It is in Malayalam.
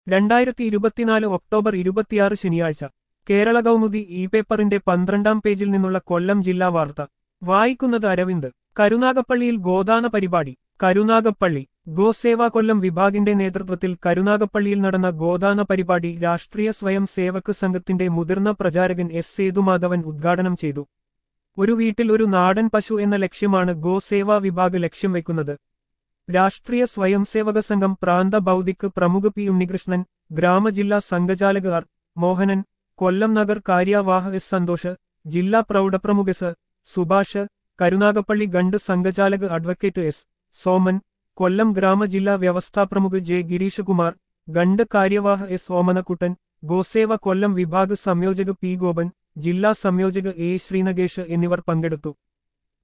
രണ്ടായിരത്തി ഇരുപത്തിനാല് ഒക്ടോബർ ഇരുപത്തിയാറ് ശനിയാഴ്ച കേരള കൗമുദി ഇ പേപ്പറിന്റെ പന്ത്രണ്ടാം പേജിൽ നിന്നുള്ള കൊല്ലം ജില്ലാ വാർത്ത വായിക്കുന്നത് അരവിന്ദ് കരുനാഗപ്പള്ളിയിൽ ഗോദാന പരിപാടി കരുനാഗപ്പള്ളി ഗോസേവാ കൊല്ലം വിഭാഗിന്റെ നേതൃത്വത്തിൽ കരുനാഗപ്പള്ളിയിൽ നടന്ന ഗോദാന പരിപാടി രാഷ്ട്രീയ സ്വയം സേവക് സംഘത്തിന്റെ മുതിർന്ന പ്രചാരകൻ എസ് സേതുമാധവൻ ഉദ്ഘാടനം ചെയ്തു ഒരു വീട്ടിൽ ഒരു നാടൻ പശു എന്ന ലക്ഷ്യമാണ് ഗോസേവാ വിഭാഗ് ലക്ഷ്യം വയ്ക്കുന്നത് രാഷ്ട്രീയ സ്വയംസേവക സംഘം പ്രാന്ത ബൗദ്ധിക് പ്രമുഖ പി ഉണ്ണികൃഷ്ണൻ ഗ്രാമജില്ലാ സംഘചാലക ആർ മോഹനൻ കൊല്ലം നഗർ കാര്യവാഹ എസ് സന്തോഷ് ജില്ലാ പ്രൗഢപ്രമുഖ എസ് സുഭാഷ് കരുനാഗപ്പള്ളി ഗണ്ട് സംഘചാലക അഡ്വക്കേറ്റ് എസ് സോമൻ കൊല്ലം ഗ്രാമജില്ലാ വ്യവസ്ഥാപ്രമുഖ ജെ ഗിരീഷ് കുമാർ ഗണ്ട് കാര്യവാഹ എസ് ഓമനക്കുട്ടൻ ഗോസേവ കൊല്ലം വിഭാഗ് സംയോജക പി ഗോപൻ ജില്ലാ സംയോജക എ ശ്രീനഗേഷ് എന്നിവർ പങ്കെടുത്തു